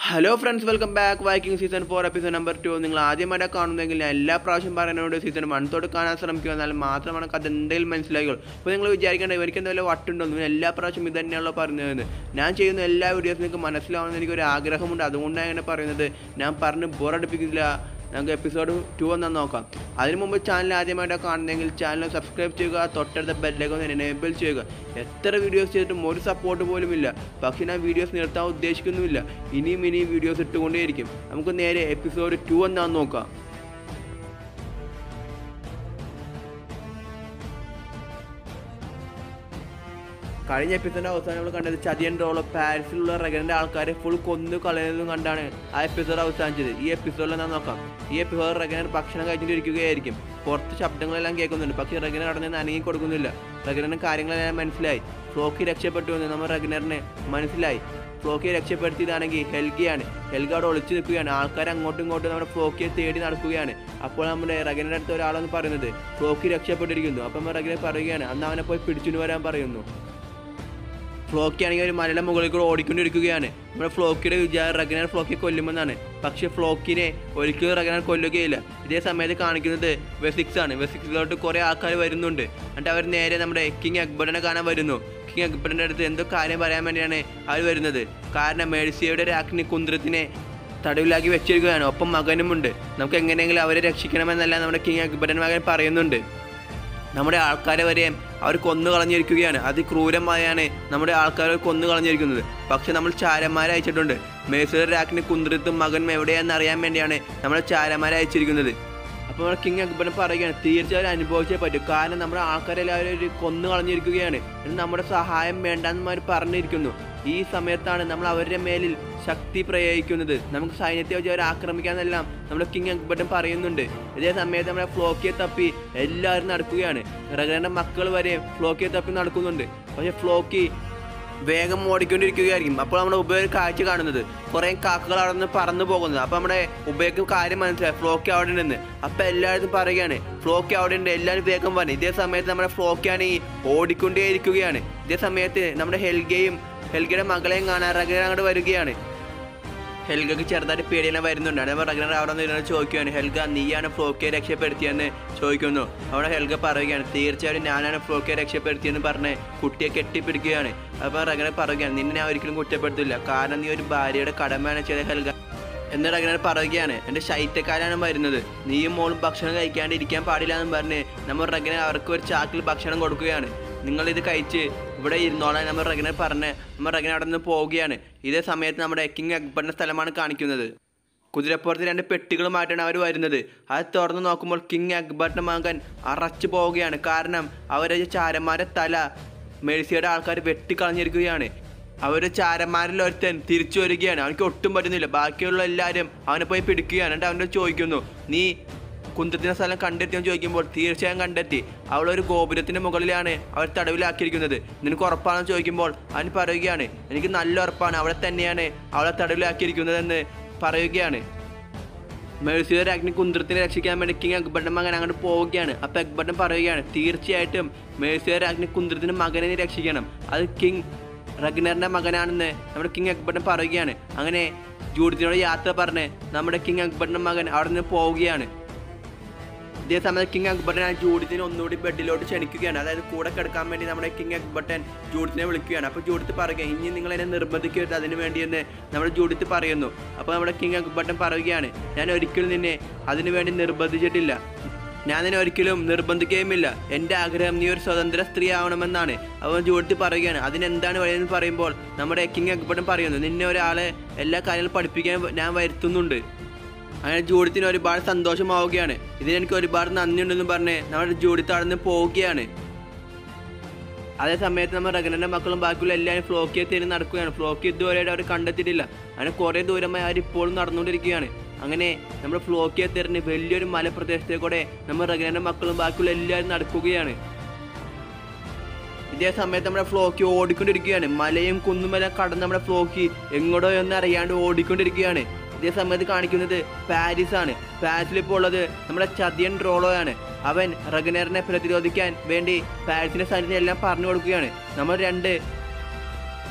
hello friends welcome back Viking season four episode number two നിങ്ങൾ ആദ്യമായിട്ട് കാണുന്നെങ്കിൽ ഞാൻ എല്ലാ പ്രാവശ്യം പറയുന്നതുകൊണ്ട് സീസൺ വൺ തൊട്ട് കാണാൻ ശ്രമിക്കുക എന്നാൽ മാത്രമാണ് കഥ എന്തെങ്കിലും മനസ്സിലാകുള്ളൂ ഇപ്പോൾ നിങ്ങൾ വിചാരിക്കേണ്ട ഇവർക്ക് എന്തെങ്കിലും വട്ടുണ്ടോ നിങ്ങൾ എല്ലാ പ്രാവശ്യം ഇത് തന്നെയാണല്ലോ പറഞ്ഞതെന്ന് ഞാൻ ചെയ്യുന്ന എല്ലാ വീഡിയോസും നിങ്ങൾക്ക് മനസ്സിലാവുന്ന എനിക്കൊരു ആഗ്രഹമുണ്ട് അതുകൊണ്ടാണ് അങ്ങനെ പറയുന്നത് ഞാൻ പറഞ്ഞ് ബോറടിപ്പിക്കില്ല നമുക്ക് എപ്പിസോഡ് ടു ഒന്നാ നോക്കാം അതിനു മുമ്പ് ചാനൽ ആദ്യമായിട്ട് കാണുന്നെങ്കിൽ ചാനൽ സബ്സ്ക്രൈബ് ചെയ്യുക തൊട്ടടുത്ത ബെല്ലൈക്കൺ ഒന്ന് എനേബിൾ ചെയ്യുക എത്ര വീഡിയോസ് ചെയ്തിട്ടും ഒരു സപ്പോർട്ട് പോലും ഇല്ല പക്ഷേ ഞാൻ വീഡിയോസ് നിർത്താൻ ഉദ്ദേശിക്കുന്നുമില്ല ഇനിയും ഇനിയും വീഡിയോസ് ഇട്ടുകൊണ്ടേയിരിക്കും നമുക്ക് നേരെ എപ്പിസോഡ് ടു എന്നാന്ന് നോക്കാം കഴിഞ്ഞ എപ്പിസോഡിന്റെ അവസാനം നമ്മൾ കണ്ടത് ചതിയൻ റോള് പാരീസിലുള്ള റഗന്റെ ആൾക്കാരെ ഫുൾ കൊന്നു കളയുന്നതും കണ്ടാണ് ആ എപ്പിസോഡ് അവസാനിച്ചത് ഈ എപ്പിസോഡിൽ എന്താ നോക്കാം ഈ എപ്പിസോഡ് റഗനർ ഭക്ഷണം കഴിച്ചിട്ടിരിക്കുകയായിരിക്കും പുറത്ത് ശബ്ദങ്ങളെല്ലാം കേൾക്കുന്നുണ്ട് പക്ഷേ റഗനർ അവിടെ നിന്ന് അനങ്ങി കൊടുക്കുന്നില്ല റഗനറിന് കാര്യങ്ങളെല്ലാം മനസ്സിലായി ഫ്ലോക്കി രക്ഷപ്പെട്ടു എന്ന് നമ്മൾ റഗനറിന് മനസ്സിലായി ഫ്ലോക്കിയെ രക്ഷപ്പെടുത്തിയതാണെങ്കിൽ ഹെൽഗിയാണ് ഹെൽഗ അവിടെ ഒളിച്ചു നിൽക്കുകയാണ് ആൾക്കാർ അങ്ങോട്ടും ഇങ്ങോട്ടും നമ്മുടെ ഫ്ലോക്കിയെ തേടി നടക്കുകയാണ് അപ്പോൾ നമ്മുടെ റഗനയുടെ അടുത്ത് ഒരാളെന്ന് പറയുന്നത് ഫ്ലോക്കി രക്ഷപ്പെട്ടിരിക്കുന്നു അപ്പം റഗനെ പറയുകയാണ് അന്ന് അവനെ പോയി പിടിച്ചുകൊണ്ട് വരാൻ പറയുന്നു ഫ്ലോക്കി ആണെങ്കിൽ ഒരു മലയുടെ മുകളിൽ കൂടെ ഓടിക്കൊണ്ടിരിക്കുകയാണ് നമ്മുടെ ഫ്ലോക്കിയുടെ വിചാരം റഗനർ ഫ്ലോക്കിയെ കൊല്ലുമെന്നാണ് പക്ഷേ ഫ്ലോക്കിനെ ഒരിക്കലും റഗനർ കൊല്ലുകയില്ല ഇതേ സമയത്ത് കാണിക്കുന്നത് വെസിക്സ് ആണ് വെസിക്സിലോട്ട് കുറേ ആൾക്കാർ വരുന്നുണ്ട് എന്നിട്ട് അവർ നേരെ നമ്മുടെ കിങ് അക്ബറിനെ കാണാൻ വരുന്നു കിങ് അക്ബറിൻ്റെ അടുത്ത് എന്തോ കാര്യം പറയാൻ വേണ്ടിയാണ് അവർ വരുന്നത് കാരണം മേഴ്സിയുടെ രാജ്ഞി കുന്ദ്രത്തിനെ തടവിലാക്കി വെച്ചിരിക്കുകയാണ് ഒപ്പം മകനുമുണ്ട് നമുക്ക് എങ്ങനെയെങ്കിലും അവരെ രക്ഷിക്കണമെന്നല്ല നമ്മുടെ കിങ് അക്ബരൻ മകൻ പറയുന്നുണ്ട് നമ്മുടെ ആൾക്കാരെ വരെ അവർ കൊന്നു കളഞ്ഞിരിക്കുകയാണ് അതിക്രൂരമായാണ് നമ്മുടെ ആൾക്കാരെ കൊന്നു കളഞ്ഞിരിക്കുന്നത് പക്ഷെ നമ്മൾ ചാരന്മാരെ അയച്ചിട്ടുണ്ട് മേസൂർ രാജ്ഞി കുന്ത്രത്തും മകനും എവിടെയാണെന്ന് അറിയാൻ വേണ്ടിയാണ് നമ്മൾ ചാരന്മാരെ അയച്ചിരിക്കുന്നത് അപ്പോൾ നമ്മുടെ കിങ് അക്ബറിന് പറയുകയാണ് തീർച്ചയായും അനുഭവിച്ചേ പറ്റും കാരണം നമ്മുടെ ആൾക്കാരെല്ലാവരും ഒരു കൊന്നു കളഞ്ഞിരിക്കുകയാണ് എന്ന് നമ്മുടെ സഹായം വേണ്ടെന്നവർ പറഞ്ഞിരിക്കുന്നു ഈ സമയത്താണ് നമ്മൾ അവരുടെ മേലിൽ ശക്തി പ്രയോഗിക്കുന്നത് നമുക്ക് സൈന്യത്തെ വെച്ച് അവരെ ആക്രമിക്കാന്നെല്ലാം നമ്മുടെ കിങ് അക്ബറും പറയുന്നുണ്ട് ഇതേ സമയത്ത് നമ്മുടെ ഫ്ലോക്കിയെ തപ്പി എല്ലാവരും നടക്കുകയാണ് റഗനന്റെ മക്കൾ വരെ ഫ്ലോക്കിയെ തപ്പി നടക്കുന്നുണ്ട് പക്ഷെ ഫ്ലോക്കി വേഗം ഓടിക്കൊണ്ടിരിക്കുകയായിരിക്കും അപ്പോൾ നമ്മുടെ ഉപയോഗ കാഴ്ച കാണുന്നത് കുറേ കാക്കകൾ അവിടെ നിന്ന് പറന്നു പോകുന്നത് അപ്പോൾ നമ്മുടെ ഉപയോഗ കാര്യം മനസ്സിലായി ഫ്ലോക്കി അവിടെ നിന്ന് അപ്പോൾ എല്ലാവരും പറയുകയാണ് ഫ്ലോക്കി അവിടെ ഉണ്ട് എല്ലാവരും വേഗം വന്നു ഇതേ സമയത്ത് നമ്മുടെ ഫ്ലോക്കിയാണ് ഈ ഓടിക്കൊണ്ടേയിരിക്കുകയാണ് ഇതേ സമയത്ത് നമ്മുടെ ഹെൽഗയും ഹെൽഗയുടെ മകളെയും കാണാൻ റഗന അങ്ങോട്ട് വരികയാണ് ഹെൽഗക്ക് ചെറുതായിട്ട് പേടിയെല്ലാം വരുന്നുണ്ട് അതേപോലെ റഗ്നർ അവിടെ നിന്ന് ചോദിക്കുകയാണ് ഹെൽഗ നീയാണ് ഫ്ലോക്കിയെ രക്ഷപ്പെടുത്തിയെന്ന് ചോദിക്കുന്നു അവിടെ ഹെൽഗ പറയുകയാണ് തീർച്ചയായും ഞാനാണ് ഫ്ലോക്കിയെ രക്ഷപ്പെടുത്തിയെന്ന് പറഞ്ഞ് കുട്ടിയെ കെട്ടിപ്പിടിക്കുകയാണ് അപ്പോൾ റഗ്നർ പറയുകയാണ് നിന്നെ ഞാൻ ഒരിക്കലും കുറ്റപ്പെടുത്തില്ല കാരണം നീ ഒരു ഭാര്യയുടെ കടമയാണ് ചെയ്ത ഹെൽഗ എന്ന് റഗ്നർ പറയുകയാണ് എൻ്റെ ശൈത്യക്കാരാണ് വരുന്നത് നീയും മോളും ഭക്ഷണം കഴിക്കാണ്ട് ഇരിക്കാൻ പാടില്ല എന്ന് പറഞ്ഞ് നമ്മൾ റഗ്നർ അവർക്ക് ഒരു ചാക്കിൽ ഭക്ഷണം കൊടുക്കുകയാണ് നിങ്ങൾ ഇത് കഴിച്ച് ഇവിടെ ഇരുന്നോളാൻ നമ്മൾ റഗനെ പറഞ്ഞ് നമ്മൾ റഗന അവിടെ നിന്ന് പോവുകയാണ് ഇതേ സമയത്ത് നമ്മുടെ കിങ് അക്ബറിൻ്റെ സ്ഥലമാണ് കാണിക്കുന്നത് കുതിരപ്പുറത്ത് രണ്ട് പെട്ടികളുമായിട്ടാണ് അവർ വരുന്നത് അത് തുറന്ന് നോക്കുമ്പോൾ കിങ് അക്ബറിൻ്റെ മകൻ അറച്ചു പോവുകയാണ് കാരണം അവരെ ചാരന്മാരെ തല മെഴ്സിയുടെ ആൾക്കാർ വെട്ടിക്കളഞ്ഞിരിക്കുകയാണ് അവരുടെ ചാരന്മാരിൽ ഒരുത്തൻ തിരിച്ചു വരികയാണ് അവനക്ക് ഒട്ടും പറ്റുന്നില്ല ബാക്കിയുള്ള എല്ലാവരും അവനെ പോയി പിടിക്കുകയാണ് എന്നിട്ട് അവനോട് ചോദിക്കുന്നു നീ കുന്തത്തിന്റെ സ്ഥലം കണ്ടെത്തിയെന്ന് ചോദിക്കുമ്പോൾ തീർച്ചയായും കണ്ടെത്തി അവളൊരു ഗോപുരത്തിന്റെ മുകളിലാണ് അവർ തടവിലാക്കിയിരിക്കുന്നത് നിനക്ക് ഉറപ്പാണെന്ന് ചോദിക്കുമ്പോൾ അവൻ പറയുകയാണ് എനിക്ക് നല്ല ഉറപ്പാണ് അവിടെ തന്നെയാണ് അവളെ തടവിലാക്കിയിരിക്കുന്നതെന്ന് പറയുകയാണ് മേഴ്സിയുടെ രാജ്ഞി കുന്ത്രത്തിനെ രക്ഷിക്കാൻ വേണ്ടി കിങ് അക്ബറിന്റെ മകൻ അങ്ങോട്ട് പോവുകയാണ് അപ്പൊ അക്ബറിന് പറയുകയാണ് തീർച്ചയായിട്ടും മേഴ്സിയുടെ രാജ്ഞി കുന്ത്രത്തിന്റെ മകനെ നീ രക്ഷിക്കണം അത് കിങ് റഗ്നറിന്റെ മകനാണെന്ന് നമ്മുടെ കിങ് അക്ബറിന് പറയുകയാണ് അങ്ങനെ ജൂഡിത്തിനോട് യാത്ര പറഞ്ഞ് നമ്മുടെ കിങ് അക്ബറിന്റെ മകൻ അവിടെ നിന്ന് പോവുകയാണ് ഇതേ സമയത്ത് കിങ് അക്ബറിനെ ജൂഡിത്തിനെ ഒന്നുകൂടി ബെഡിലോട്ട് ക്ഷണിക്കുകയാണ് അതായത് കൂടെ കിടക്കാൻ വേണ്ടി നമ്മുടെ കിങ് അക്ബർട്ടൻ ജൂഡിത്തിനെ വിളിക്കുകയാണ് അപ്പോൾ ജൂഡിത്ത് പറയുക ഇനി നിങ്ങൾ എന്നെ നിർബന്ധിക്കരുത് അതിന് വേണ്ടിയെന്ന് നമ്മുടെ ജൂഡിത്ത് പറയുന്നു അപ്പോൾ നമ്മുടെ കിങ് അക്ബർട്ടൻ പറയുകയാണ് ഞാൻ ഒരിക്കലും നിന്നെ അതിനു വേണ്ടി നിർബന്ധിച്ചിട്ടില്ല ഞാൻ നിന്നെ ഒരിക്കലും നിർബന്ധിക്കുകയുമില്ല എൻ്റെ ആഗ്രഹം നീ ഒരു സ്വതന്ത്ര സ്ത്രീ ആവണമെന്നാണ് അവൻ ജൂഡിത്ത് പറയുകയാണ് അതിനെന്താണ് വഴിയെന്ന് പറയുമ്പോൾ നമ്മുടെ കിങ് അക്ബർട്ടൻ പറയുന്നു നിന്നെ ഒരാളെ എല്ലാ കാര്യങ്ങളും പഠിപ്പിക്കാൻ ഞാൻ വരുത്തുന്നുണ്ട് അങ്ങനെ ജൂഡിത്തിന് ഒരുപാട് സന്തോഷമാവുകയാണ് ഇതിന് എനിക്ക് ഒരുപാട് നന്ദിയുണ്ടെന്ന് പറഞ്ഞ് നമ്മുടെ ജൂഡിത്ത് അവിടെ നിന്ന് പോവുകയാണ് അതേ സമയത്ത് നമ്മൾ റഗനന്റെ മക്കളും ബാക്കിയുള്ള എല്ലാവരും ഫ്ലോക്കിയെ തിരി നടക്കുകയാണ് ഫ്ലോക്കി ഇതുവരെയായിട്ട് അവർ കണ്ടെത്തിയിട്ടില്ല അങ്ങനെ കുറേ ദൂരമായി അവർ ഇപ്പോഴും നടന്നുകൊണ്ടിരിക്കുകയാണ് അങ്ങനെ നമ്മൾ ഫ്ലോക്കിയെ തിരഞ്ഞ് വലിയൊരു മലപ്രദേശത്തെ കൂടെ നമ്മൾ റഗനന്റെ മക്കളും ബാക്കിയുള്ള എല്ലാവരും നടക്കുകയാണ് ഇതേ സമയത്ത് നമ്മുടെ ഫ്ലോക്കി ഓടിക്കൊണ്ടിരിക്കുകയാണ് മലയും കുന്നുമല കടന്ന് നമ്മുടെ ഫ്ലോക്കി എങ്ങോട്ടോ എന്ന് അറിയാണ്ട് ഓടിക്കൊണ്ടിരിക്കുകയാണ് ഇതേ സമയത്ത് കാണിക്കുന്നത് പാരീസ് ആണ് പാരീസിൽ ഇപ്പോൾ ഉള്ളത് നമ്മുടെ ചതിയൻ റോളോയാണ് അവൻ റഗനറിനെ പ്രതിരോധിക്കാൻ വേണ്ടി പാരീസിന്റെ സൈന്യത്തെ എല്ലാം പറഞ്ഞു കൊടുക്കുകയാണ് നമ്മൾ രണ്ട്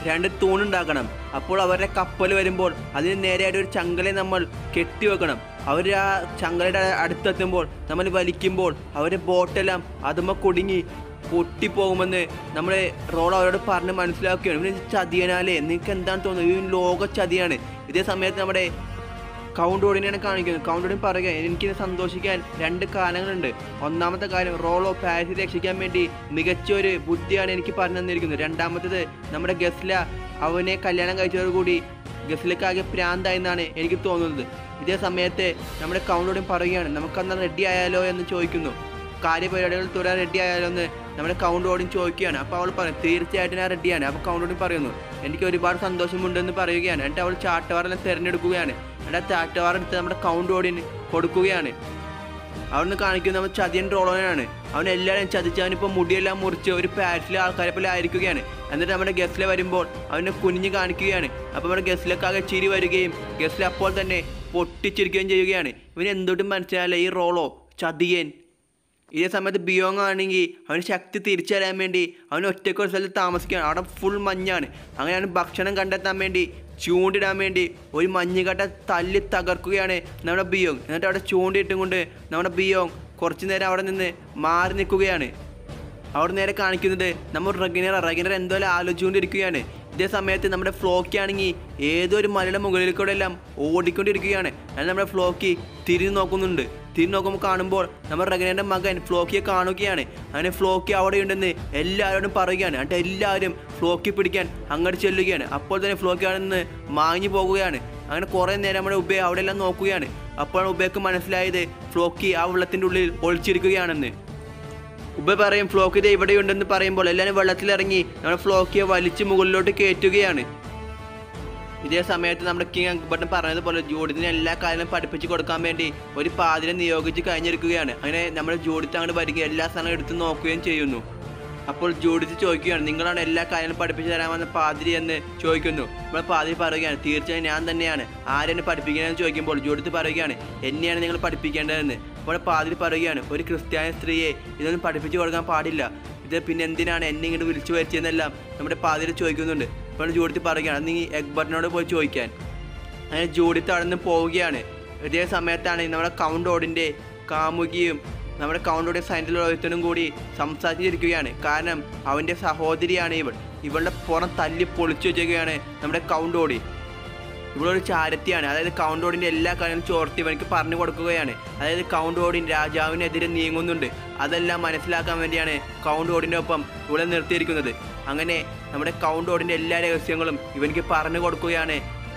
രണ്ട് തൂണുണ്ടാക്കണം അപ്പോൾ അവരുടെ കപ്പൽ വരുമ്പോൾ അതിന് നേരെയായിട്ട് ഒരു ചങ്ങല നമ്മൾ കെട്ടിവെക്കണം അവർ ആ ചങ്ങലയുടെ അടുത്തെത്തുമ്പോൾ നമ്മൾ വലിക്കുമ്പോൾ അവരുടെ ബോട്ടെല്ലാം അതുമ്മ കുടുങ്ങി പൊട്ടിപ്പോകുമെന്ന് നമ്മുടെ റോൾ അവരോട് പറഞ്ഞ് മനസ്സിലാക്കുകയാണ് ഇവന് ചതിയനാലേ നിങ്ങൾക്ക് എന്താണ് തോന്നുന്നത് ഇവൻ ലോക ചതിയാണ് ഇതേ സമയത്ത് നമ്മുടെ കൗണ്ട് ഓടിനെയാണ് കാണിക്കുന്നത് കൗണ്ട് ഓടിൻ പറയുക എനിക്കിത് സന്തോഷിക്കാൻ രണ്ട് കാരണങ്ങളുണ്ട് ഒന്നാമത്തെ കാര്യം റോളോ പാരീസ് രക്ഷിക്കാൻ വേണ്ടി മികച്ച ഒരു ബുദ്ധിയാണ് എനിക്ക് പറഞ്ഞു തന്നിരിക്കുന്നത് രണ്ടാമത്തേത് നമ്മുടെ ഗസ്ല അവനെ കല്യാണം കഴിച്ചതോടുകൂടി ഗസ്ലക്കാകെ പ്രാന്തായി എന്നാണ് എനിക്ക് തോന്നുന്നത് ഇതേ സമയത്ത് നമ്മുടെ കൗണ്ട് ഓടിൻ പറയുകയാണ് നമുക്കന്ന് റെഡി ആയാലോ എന്ന് ചോദിക്കുന്നു കാര്യപരിപാടികൾ തുടരാൻ റെഡി ആയാലോ എന്ന് നമ്മുടെ കൗണ്ട് ഓടിൻ ചോദിക്കുകയാണ് അപ്പോൾ അവൾ പറയും തീർച്ചയായിട്ടും ഞാൻ റെഡിയാണ് അപ്പോൾ കൗണ്ട് ഓടിൻ പറയുന്നു എനിക്ക് ഒരുപാട് സന്തോഷമുണ്ടെന്ന് പറയുകയാണ് എന്നിട്ട് അവൾ ചാട്ടവാറെല്ലാം തിരഞ്ഞെടുക്കുകയാണ് എന്നിട്ട് ആ ചാട്ടവാറ എടുത്ത് നമ്മുടെ കൗണ്ട് ഓടിന് കൊടുക്കുകയാണ് അവിടുന്ന് കാണിക്കുന്നത് നമ്മൾ ചതിയൻ റോളോനാണ് അവൻ എല്ലാവരും ചതിച്ച് അവനിപ്പോൾ മുടിയെല്ലാം മുറിച്ച് ഒരു പാരിസിലെ ആൾക്കാരെ പോലെ ആയിരിക്കുകയാണ് എന്നിട്ട് നമ്മുടെ ഗസ്റ്റിലെ വരുമ്പോൾ അവനെ കുനിഞ്ഞ് കാണിക്കുകയാണ് അപ്പോൾ നമ്മുടെ ഗസ്റ്റിലേക്കാകെ ചിരി വരികയും ഗസ്റ്റിൽ അപ്പോൾ തന്നെ പൊട്ടിച്ചിരിക്കുകയും ചെയ്യുകയാണ് ഇവന് എന്തൊട്ടും മനസ്സിലായില്ല ഈ റോളോ ചതിയൻ ഇതേ സമയത്ത് ബിയോങ് ആണെങ്കിൽ അവന് ശക്തി തിരിച്ചറിയാൻ വേണ്ടി അവൻ ഒറ്റയ്ക്ക് ഒരു സ്ഥലത്ത് താമസിക്കുകയാണ് അവിടെ ഫുൾ മഞ്ഞാണ് അങ്ങനെ അവന് ഭക്ഷണം കണ്ടെത്താൻ വേണ്ടി ചൂണ്ടിടാൻ വേണ്ടി ഒരു മഞ്ഞുകട്ട തല്ലി തകർക്കുകയാണ് നമ്മുടെ ബിയോങ് എന്നിട്ട് അവിടെ ചൂണ്ടിയിട്ടും കൊണ്ട് നമ്മുടെ ബിയോങ് കുറച്ചു നേരം അവിടെ നിന്ന് മാറി നിൽക്കുകയാണ് അവിടെ നേരെ കാണിക്കുന്നത് നമ്മൾ റഗിനർ റഗിനർ എന്തോ ആലോചിച്ചുകൊണ്ടിരിക്കുകയാണ് ഇതേ സമയത്ത് നമ്മുടെ ഫ്ലോക്കി ആണെങ്കിൽ ഏതോ ഒരു മലയുടെ മുകളിൽ കൂടെ എല്ലാം ഓടിക്കൊണ്ടിരിക്കുകയാണ് എന്നാൽ നമ്മുടെ ഫ്ലോക്കി തിരിഞ്ഞു നോക്കുന്നുണ്ട് തിരിഞ്ഞു നോക്കുമ്പോൾ കാണുമ്പോൾ നമ്മുടെ റഗനയുടെ മകൻ ഫ്ലോക്കിയെ കാണുകയാണ് അങ്ങനെ ഫ്ലോക്കി അവിടെ ഉണ്ടെന്ന് എല്ലാവരോടും പറയുകയാണ് എന്നിട്ട് എല്ലാവരും ഫ്ലോക്കി പിടിക്കാൻ അങ്ങോട്ട് ചെല്ലുകയാണ് അപ്പോൾ തന്നെ ഫ്ലോക്കി അവിടെ നിന്ന് മാഞ്ഞു പോകുകയാണ് അങ്ങനെ കുറേ നേരം നമ്മുടെ ഉബേ അവിടെ എല്ലാം നോക്കുകയാണ് അപ്പോഴാണ് ഉബേക്ക് മനസ്സിലായത് ഫ്ലോക്കി ആ വെള്ളത്തിൻ്റെ ഉള്ളിൽ ഒളിച്ചിരിക്കുകയാണെന്ന് ഉബ പറയും ഫ്ലോക്ക് ഇത് ഇവിടെയുണ്ടെന്ന് പറയുമ്പോൾ എല്ലാവരും വെള്ളത്തിലിറങ്ങി നമ്മുടെ ഫ്ലോക്കിയെ വലിച്ച് മുകളിലോട്ട് കയറ്റുകയാണ് ഇതേ സമയത്ത് നമ്മുടെ കിങ് അക്ബറിന് പറഞ്ഞതുപോലെ ജൂഡിത്തിന് എല്ലാ കാര്യങ്ങളും പഠിപ്പിച്ച് കൊടുക്കാൻ വേണ്ടി ഒരു പാതിരെ നിയോഗിച്ച് കഴിഞ്ഞിരിക്കുകയാണ് അങ്ങനെ നമ്മുടെ ജൂഡിത്ത് അങ്ങോട്ട് വരികയും എല്ലാ സ്ഥലങ്ങളും എടുത്ത് നോക്കുകയും ചെയ്യുന്നു അപ്പോൾ ജൂഡിച്ച് ചോദിക്കുകയാണ് നിങ്ങളാണ് എല്ലാ കാര്യങ്ങളും പഠിപ്പിച്ചു തരാമെന്ന് പാതിരി എന്ന് ചോദിക്കുന്നു നമ്മൾ പാതിരി പറയുകയാണ് തീർച്ചയായും ഞാൻ തന്നെയാണ് ആരെന്നെ പഠിപ്പിക്കണമെന്ന് ചോദിക്കുമ്പോൾ ജൂഡിത്ത് പറയുകയാണ് എന്നെയാണ് നിങ്ങൾ പഠിപ്പിക്കേണ്ടതെന്ന് അപ്പോൾ പാതിരി പറയുകയാണ് ഒരു ക്രിസ്ത്യാനി സ്ത്രീയെ ഇതൊന്നും പഠിപ്പിച്ചു കൊടുക്കാൻ പാടില്ല ഇത് പിന്നെ എന്തിനാണ് എന്നെ ഇങ്ങോട്ട് വിളിച്ചു വരുത്തിയെന്നെല്ലാം നമ്മുടെ പാതിരി ചോദിക്കുന്നുണ്ട് അപ്പോൾ ജൂഡിത്ത് പറയുകയാണ് നീ എക്ബറിനോട് പോയി ചോദിക്കാൻ അങ്ങനെ ജൂഡിത്ത് അവിടെ നിന്ന് പോവുകയാണ് ഇതേ സമയത്താണ് നമ്മുടെ കൗണ്ട് ഓടിൻ്റെ കാമുകിയും നമ്മുടെ കൗണ്ട് ഓടിയ സൈൻറ്റിലുള്ള ഒരുത്തനും കൂടി സംസാരിച്ചിരിക്കുകയാണ് കാരണം അവൻ്റെ സഹോദരിയാണ് ഇവൾ ഇവളുടെ പുറം തല്ലി പൊളിച്ചു വെച്ചിരിക്കുകയാണ് നമ്മുടെ കൗണ്ട് ഓടി ഇവളൊരു ചാരത്തിയാണ് അതായത് കൗണ്ട് ഓടിൻ്റെ എല്ലാ കാര്യങ്ങളും ചോർത്തി ഇവനിക്ക് പറഞ്ഞു കൊടുക്കുകയാണ് അതായത് കൗണ്ട് ഓടിൻ രാജാവിനെതിരെ നീങ്ങുന്നുണ്ട് അതെല്ലാം മനസ്സിലാക്കാൻ വേണ്ടിയാണ് കൗണ്ട് ഓടിൻ്റെ ഒപ്പം ഇവിടെ നിർത്തിയിരിക്കുന്നത് അങ്ങനെ നമ്മുടെ കൗണ്ട് ഓടിൻ്റെ എല്ലാ രഹസ്യങ്ങളും ഇവനിക്ക് പറഞ്ഞു കൊടുക്കുകയാണ്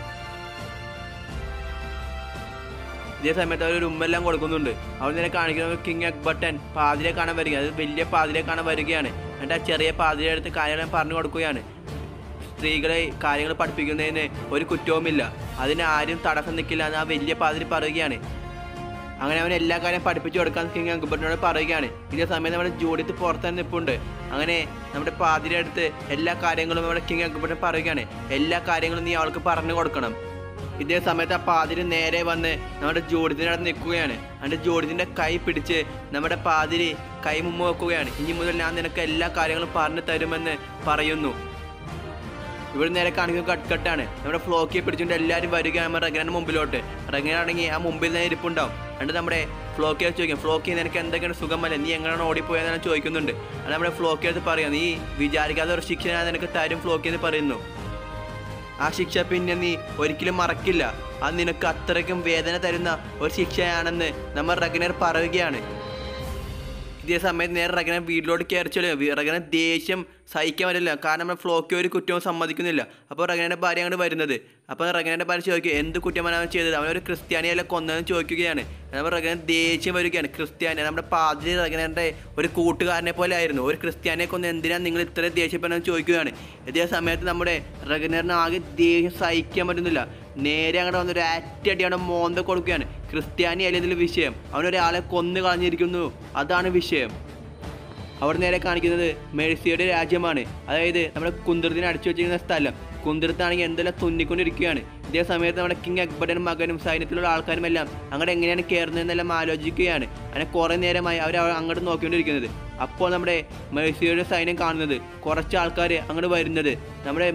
ഇതേ സമയത്ത് അവർ ഒരു ഉമ്മെല്ലാം കൊടുക്കുന്നുണ്ട് അവർ തന്നെ കാണിക്കുന്നത് കിങ് അക്ബട്ടൻ പാതിരെ കാണാൻ വരിക അത് വലിയ പാതിരെ കാണാൻ വരികയാണ് എന്നിട്ട് ആ ചെറിയ പാതിരെ അടുത്ത് കാര്യങ്ങൾ പറഞ്ഞു കൊടുക്കുകയാണ് സ്ത്രീകളെ കാര്യങ്ങൾ പഠിപ്പിക്കുന്നതിന് ഒരു കുറ്റവുമില്ല അതിന് ആരും തടസ്സം നിൽക്കില്ല എന്ന് ആ വലിയ പാതിരി പറയുകയാണ് അങ്ങനെ അവൻ എല്ലാ കാര്യം പഠിപ്പിച്ചു കൊടുക്കാൻ കിങ് അക്ബറിനോട് പറയുകയാണ് ഇതേ സമയം നമ്മുടെ ജോഡിത്ത് പുറത്തുതന്നെ നിൽപ്പുണ്ട് അങ്ങനെ നമ്മുടെ പാതിരി അടുത്ത് എല്ലാ കാര്യങ്ങളും നമ്മുടെ കിങ് അക്ബറിന് പറയുകയാണ് എല്ലാ കാര്യങ്ങളും നീ അവൾക്ക് പറഞ്ഞു കൊടുക്കണം ഇതേ സമയത്ത് ആ പാതിരി നേരെ വന്ന് നമ്മുടെ ജോഡിത്തിൻ്റെ അടുത്ത് നിൽക്കുകയാണ് എന്നിട്ട് ജോഡിത്തിൻ്റെ കൈ പിടിച്ച് നമ്മുടെ പാതിരി കൈ മുമ്പ് വെക്കുകയാണ് ഇനി മുതൽ ഞാൻ നിനക്ക് എല്ലാ കാര്യങ്ങളും പറഞ്ഞു തരുമെന്ന് പറയുന്നു ഇവിടെ നേരെ കാണിക്കുന്ന കട്ട് കട്ടാണ് നമ്മുടെ ഫ്ലോക്കിയെ പിടിച്ചുകൊണ്ട് എല്ലാവരും വരികയാണ് നമ്മുടെ റഗനാൻ്റെ മുമ്പിലോട്ട് റഗനാണെങ്കിൽ ആ മുമ്പിൽ തന്നെ ഇരിപ്പുണ്ടാവും എന്നിട്ട് നമ്മുടെ ഫ്ലോക്കിയെ ചോദിക്കും ഫ്ലോക്കി നിനക്ക് എന്തൊക്കെയാണ് സുഖമല്ല നീ എങ്ങനെയാണ് ഓടിപ്പോയെന്നാണ് ചോദിക്കുന്നുണ്ട് അത് നമ്മുടെ ഫ്ലോക്കി അടുത്ത് പറയാം നീ വിചാരിക്കാതെ ഒരു ശിക്ഷ ഞാൻ നിനക്ക് തരും ഫ്ലോക്കി എന്ന് പറയുന്നു ആ ശിക്ഷ പിന്നെ നീ ഒരിക്കലും മറക്കില്ല അത് നിനക്ക് അത്രയ്ക്കും വേദന തരുന്ന ഒരു ശിക്ഷയാണെന്ന് നമ്മൾ റഗനർ പറയുകയാണ് ഇതേ സമയത്ത് നേരെ റഗനെ വീട്ടിലോട്ട് കയറി ചെല്ലുക റഗനെ ദേഷ്യം സഹിക്കാൻ പറ്റില്ല കാരണം നമ്മൾ ഫ്ലോക്കി ഒരു കുറ്റവും സമ്മതിക്കുന്നില്ല അപ്പോൾ റഗനയുടെ ഭാര്യ അങ്ങോട്ട് വരുന്നത് അപ്പോൾ റഗനയുടെ ഭാര്യ ചോദിക്കുക എന്ത് കുറ്റമാണ് അവൻ ചെയ്തത് അവനൊരു ക്രിസ്ത്യാനിയല്ല കൊന്നതെന്ന് ചോദിക്കുകയാണ് നമ്മൾ റഗന ദേഷ്യം വരികയാണ് ക്രിസ്ത്യാനി നമ്മുടെ പാതിരി റഗനയുടെ ഒരു കൂട്ടുകാരനെ പോലെ ആയിരുന്നു ഒരു ക്രിസ്ത്യാനിയെ കൊന്ന് എന്തിനാണ് നിങ്ങൾ ഇത്ര ദേഷ്യപ്പെടുന്നത് ചോദിക്കുകയാണ് ഇതേ സമയത്ത് നമ്മുടെ റഗനറിന് ആകെ ദേഷ്യം സഹിക്കാൻ പറ്റുന്നില്ല നേരെ അങ്ങോട്ട് വന്നൊരു അറ്റടിയാണ് മോന്ത കൊടുക്കുകയാണ് ക്രിസ്ത്യാനി അല്ല ഇതിൽ വിഷയം അവനൊരാളെ കൊന്നു കളഞ്ഞിരിക്കുന്നു അതാണ് വിഷയം അവിടെ നേരെ കാണിക്കുന്നത് മെഴ്സിയുടെ രാജ്യമാണ് അതായത് നമ്മുടെ കുന്തിരത്തിന് അടിച്ചു വെച്ചിരിക്കുന്ന സ്ഥലം കുന്തിരത്താണെങ്കിൽ എന്തെല്ലാം തുന്നിക്കൊണ്ടിരിക്കുകയാണ് ഇതേ സമയത്ത് നമ്മുടെ കിങ് അക്ബറിന്റെ മകനും സൈന്യത്തിലുള്ള ആൾക്കാരും എല്ലാം അങ്ങോട്ട് എങ്ങനെയാണ് കയറുന്നതെന്നെല്ലാം ആലോചിക്കുകയാണ് അങ്ങനെ കുറേ നേരമായി അവർ അങ്ങോട്ട് നോക്കിക്കൊണ്ടിരിക്കുന്നത് അപ്പോൾ നമ്മുടെ മെഴ്സിയുടെ സൈന്യം കാണുന്നത് കുറച്ച് ആൾക്കാർ അങ്ങോട്ട് വരുന്നത് നമ്മുടെ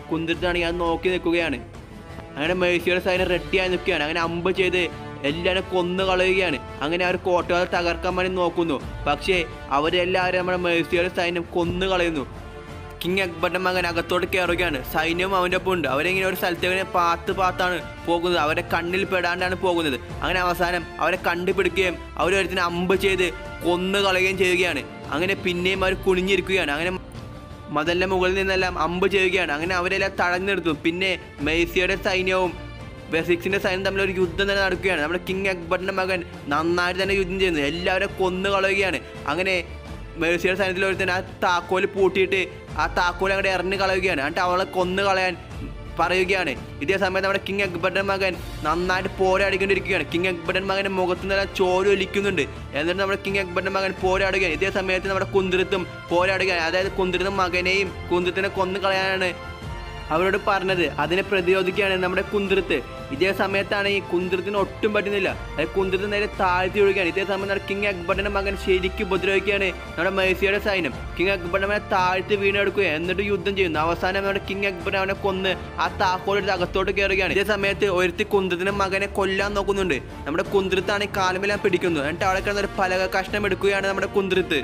കുന്തിരത്താണെങ്കിൽ അത് നോക്കി നിൽക്കുകയാണ് അങ്ങനെ മേഴ്സിയുടെ സൈന്യം റെഡിയായി നിൽക്കുകയാണ് അങ്ങനെ അമ്പ് ചെയ്ത് എല്ലാവരും കൊന്നു കളയുകയാണ് അങ്ങനെ അവർ കോട്ടകൾ തകർക്കാൻ വേണ്ടി നോക്കുന്നു പക്ഷേ അവരെല്ലാവരും നമ്മുടെ മേഴ്സിയുടെ സൈന്യം കൊന്നു കളയുന്നു കിങ് അക്ബറിന്റെ മകൻ അകത്തോട്ട് കയറുകയാണ് സൈന്യവും അവൻ്റെ ഒപ്പം ഉണ്ട് അവരിങ്ങനെ ഒരു സ്ഥലത്തേക്ക് ഇങ്ങനെ പാത്ത് പാത്താണ് പോകുന്നത് അവരെ കണ്ണിൽ പെടാണ്ടാണ് പോകുന്നത് അങ്ങനെ അവസാനം അവരെ കണ്ടുപിടിക്കുകയും അവരൊരുത്തിന് അമ്പ് ചെയ്ത് കൊന്നു കളയുകയും ചെയ്യുകയാണ് അങ്ങനെ പിന്നെയും അവർ കുനിഞ്ഞിരിക്കുകയാണ് അങ്ങനെ മതലിന്റെ മുകളിൽ നിന്നെല്ലാം അമ്പ് ചെയ്യുകയാണ് അങ്ങനെ അവരെല്ലാം തടഞ്ഞു നിർത്തും പിന്നെ മെയ്സിയുടെ സൈന്യവും ബെസിക്സിന്റെ സൈന്യം തമ്മിൽ ഒരു യുദ്ധം തന്നെ നടക്കുകയാണ് നമ്മുടെ കിങ് അക്ബറിന്റെ മകൻ നന്നായിട്ട് തന്നെ യുദ്ധം ചെയ്യുന്നു എല്ലാവരും കൊന്നു കളയുകയാണ് അങ്ങനെ മേഴ്സിയുടെ സൈന്യത്തിൽ ഒരുത്തൻ ആ താക്കോല് പൂട്ടിയിട്ട് ആ താക്കോൽ അങ്ങോട്ട് എറിഞ്ഞു കളയുകയാണ് എന്നിട്ട് അവളെ കൊന്നു കളയാൻ പറയുകയാണ് ഇതേ സമയത്ത് നമ്മുടെ കിങ് അക്ബറിന്റെ മകൻ നന്നായിട്ട് പോരാടിക്കൊണ്ടിരിക്കുകയാണ് കിങ് അക്ബറിന്റെ മകന്റെ മുഖത്ത് നിന്ന് ചോര ഒലിക്കുന്നുണ്ട് എന്നിട്ട് നമ്മുടെ കിങ് അക്ബറിന്റെ മകൻ പോരാടുകയാണ് ഇതേ സമയത്ത് നമ്മുടെ കുന്തിരത്തും പോരാടുകയാണ് അതായത് കുന്തിരത്തും മകനെയും കുന്തിരത്തിനെ കൊന്നു കളയാനാണ് അവരോട് പറഞ്ഞത് അതിനെ പ്രതിരോധിക്കുകയാണ് നമ്മുടെ കുന്തിരത്ത് ഇതേ സമയത്താണ് ഈ കുന്തിരത്തിന് ഒട്ടും പറ്റുന്നില്ല അതായത് കുന്തിരത്ത് നേരെ താഴ്ത്തി ഒഴുകുകയാണ് ഇതേ സമയം നമ്മുടെ കിങ് അക്ബറിന്റെ മകൻ ശരിക്കും ഉപദ്രവിക്കുകയാണ് നമ്മുടെ മേഴ്സിയുടെ സൈന്യം കിങ് അക്ബറിന്റെ മകനെ താഴ്ത്തി വീണെടുക്കുക എന്നിട്ട് യുദ്ധം ചെയ്യുന്നു അവസാനം നമ്മുടെ കിങ് അക്ബർ അവനെ കൊന്ന് ആ താക്കോലെടുത്ത് അകത്തോട്ട് കയറുകയാണ് ഇതേ സമയത്ത് ഒരുത്തി കുന്തിരത്തിന്റെ മകനെ കൊല്ലാൻ നോക്കുന്നുണ്ട് നമ്മുടെ കുന്തിരത്താണ് ഈ കാലുമെല്ലാം പിടിക്കുന്നത് എന്നിട്ട് അവിടെ കിടന്ന ഒരു പലക കഷ്ണം എടുക്കുകയാണ് നമ്മുടെ കുന്തിരത്ത്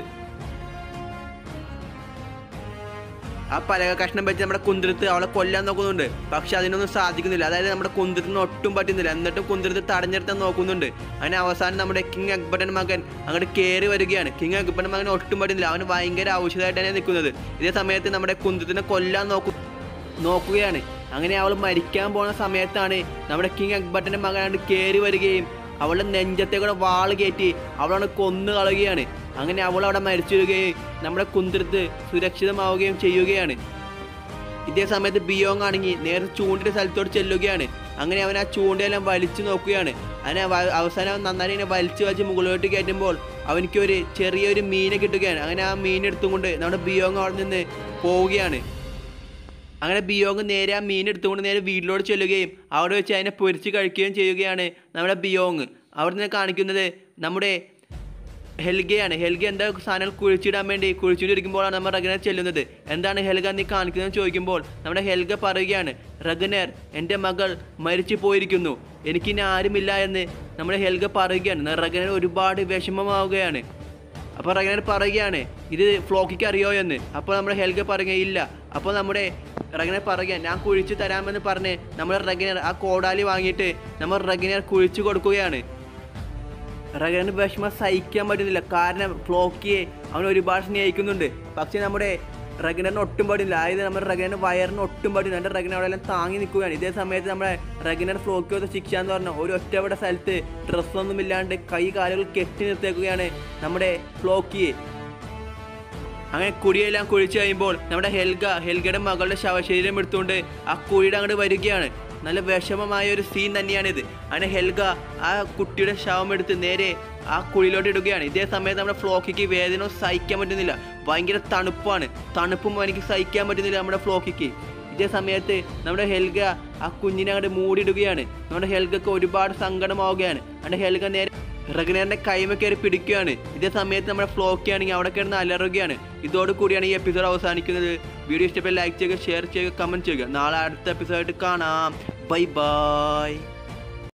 ആ പലക കഷ്ണം വെച്ച് നമ്മുടെ കുന്തിരത്ത് അവളെ കൊല്ലാൻ നോക്കുന്നുണ്ട് പക്ഷെ അതിനൊന്നും സാധിക്കുന്നില്ല അതായത് നമ്മുടെ കുന്തിരത്തിന് ഒട്ടും പറ്റുന്നില്ല എന്നിട്ടും കുന്തിരത്ത് തടഞ്ഞെടുത്താൻ നോക്കുന്നുണ്ട് അങ്ങനെ അവസാനം നമ്മുടെ കിങ് അക്ബറിന്റെ മകൻ അങ്ങോട്ട് കയറി വരികയാണ് കിങ് അക്ബറിന്റെ മകൻ ഒട്ടും പറ്റുന്നില്ല അവന് ഭയങ്കര ഔഷധമായിട്ടാണ് നിൽക്കുന്നത് ഇതേ സമയത്ത് നമ്മുടെ കുന്തിരത്തിനെ കൊല്ലാൻ നോക്കു നോക്കുകയാണ് അങ്ങനെ അവൾ മരിക്കാൻ പോകുന്ന സമയത്താണ് നമ്മുടെ കിങ് അക്ബറിന്റെ മകൻ അങ്ങോട്ട് കയറി വരികയും അവളുടെ നെഞ്ചത്തെ കൂടെ വാള് കയറ്റി അവളവിടെ കൊന്നു കളയുകയാണ് അങ്ങനെ അവൾ അവിടെ മരിച്ചു വരികയും നമ്മുടെ കുന്തിരത്ത് സുരക്ഷിതമാവുകയും ചെയ്യുകയാണ് ഇതേ സമയത്ത് ബിയോങ് ആണെങ്കിൽ നേരെ ചൂണ്ടിന്റെ സ്ഥലത്തോട്ട് ചെല്ലുകയാണ് അങ്ങനെ അവൻ ആ ചൂണ്ടയെല്ലാം വലിച്ചു നോക്കുകയാണ് അങ്ങനെ വ- അവസാനം അവൻ നന്നായി ഇങ്ങനെ വലിച്ചു വലിച്ച് മുകളിലോട്ട് കയറ്റുമ്പോൾ അവനിക്ക് ഒരു ചെറിയൊരു മീനെ കിട്ടുകയാണ് അങ്ങനെ ആ മീൻ എടുത്തുകൊണ്ട് നമ്മുടെ ബിയോങ് അവിടെ നിന്ന് പോവുകയാണ് അങ്ങനെ ബിയോങ് നേരെ ആ മീൻ എടുത്തുകൊണ്ട് നേരെ വീട്ടിലോട്ട് ചെല്ലുകയും അവിടെ വെച്ച് അതിനെ പൊരിച്ച് കഴിക്കുകയും ചെയ്യുകയാണ് നമ്മുടെ ബിയോങ് അവിടെ നിന്ന് കാണിക്കുന്നത് നമ്മുടെ ഹെൽഗയാണ് ഹെൽഗ എന്താ സാധനങ്ങൾ കുഴിച്ചിടാൻ വേണ്ടി കുഴിച്ചിട്ടിരിക്കുമ്പോഴാണ് നമ്മൾ റഗനർ ചെല്ലുന്നത് എന്താണ് ഹെൽഗ നീ കാണിക്കുന്നതെന്ന് ചോദിക്കുമ്പോൾ നമ്മുടെ ഹെൽഗ പറയുകയാണ് റഗനർ എൻ്റെ മകൾ മരിച്ചു പോയിരിക്കുന്നു എനിക്കിനി ആരുമില്ല എന്ന് നമ്മുടെ ഹെൽഗ പറയുകയാണ് റഗനർ ഒരുപാട് വിഷമമാവുകയാണ് അപ്പോൾ റഗനർ പറയുകയാണ് ഇത് ഫ്ലോക്കിക്ക് അറിയോ എന്ന് അപ്പോൾ നമ്മുടെ ഹെൽഗ പറയുക ഇല്ല അപ്പോൾ നമ്മുടെ റഗനർ പറയുക ഞാൻ കുഴിച്ച് തരാമെന്ന് പറഞ്ഞ് നമ്മുടെ റഗനർ ആ കോടാലി വാങ്ങിയിട്ട് നമ്മൾ റഗനർ കുഴിച്ചു കൊടുക്കുകയാണ് റഗനന് വിഷമം സഹിക്കാൻ പറ്റുന്നില്ല കാരണം ഫ്ലോക്കിയെ അവൻ ഒരുപാട് സ്നേഹിക്കുന്നുണ്ട് പക്ഷെ നമ്മുടെ റഗനറിന് ഒട്ടും പാടില്ല അതായത് നമ്മുടെ റഗനറിന് വയറിന് ഒട്ടും പാടില്ല എൻ്റെ റഗന അവിടെ എല്ലാം താങ്ങി നിൽക്കുകയാണ് ഇതേ സമയത്ത് നമ്മുടെ റഗനർ ഫ്ലോക്കിയോട് ശിക്ഷ എന്ന് പറഞ്ഞ ഒരു ഒറ്റപ്പെട്ട സ്ഥലത്ത് ഡ്രസ്സൊന്നും ഇല്ലാണ്ട് കൈ കാലുകൾ കെട്ടി നിർത്തേക്കുകയാണ് നമ്മുടെ ഫ്ലോക്കിയെ അങ്ങനെ കുഴിയെല്ലാം കുഴിച്ചു കഴിയുമ്പോൾ നമ്മുടെ ഹെൽഗ ഹെൽഗയുടെ മകളുടെ ശവശരീരം എടുത്തുകൊണ്ട് ആ കുഴിയുടെ അങ്ങോട്ട് വരികയാണ് നല്ല വിഷമമായ ഒരു സീൻ തന്നെയാണിത് അങ്ങനെ ഹെൽഗ ആ കുട്ടിയുടെ ശവം എടുത്ത് നേരെ ആ കുഴിയിലോട്ട് ഇടുകയാണ് ഇതേ സമയത്ത് നമ്മുടെ ഫ്ലോക്കിക്ക് വേദന സഹിക്കാൻ പറ്റുന്നില്ല ഭയങ്കര തണുപ്പാണ് തണുപ്പും എനിക്ക് സഹിക്കാൻ പറ്റുന്നില്ല നമ്മുടെ ഫ്ലോക്കിക്ക് ഇതേ സമയത്ത് നമ്മുടെ ഹെൽഗ ആ കുഞ്ഞിനെ അങ്ങോട്ട് മൂടിയിടുകയാണ് നമ്മുടെ ഹെൽഗക്ക് ഒരുപാട് സങ്കടമാവുകയാണ് നമ്മുടെ ഹെൽഗ നേരെ റഗ്നറിന്റെ കൈമ കയറി പിടിക്കുകയാണ് ഇതേ സമയത്ത് നമ്മുടെ ഫ്ലോക്കി ആണെങ്കിൽ അവിടെ കിടന്ന് അലറുകയാണ് ഇതോട് കൂടിയാണ് ഈ എപ്പിസോഡ് അവസാനിക്കുന്നത് വീഡിയോ ഇഷ്ടപ്പെട്ട ലൈക്ക് ചെയ്യുക ഷെയർ ചെയ്യുക കമന്റ് ചെയ്യുക നാളെ അടുത്ത എപ്പിസോഡ് കാണാം ബൈ ബൈ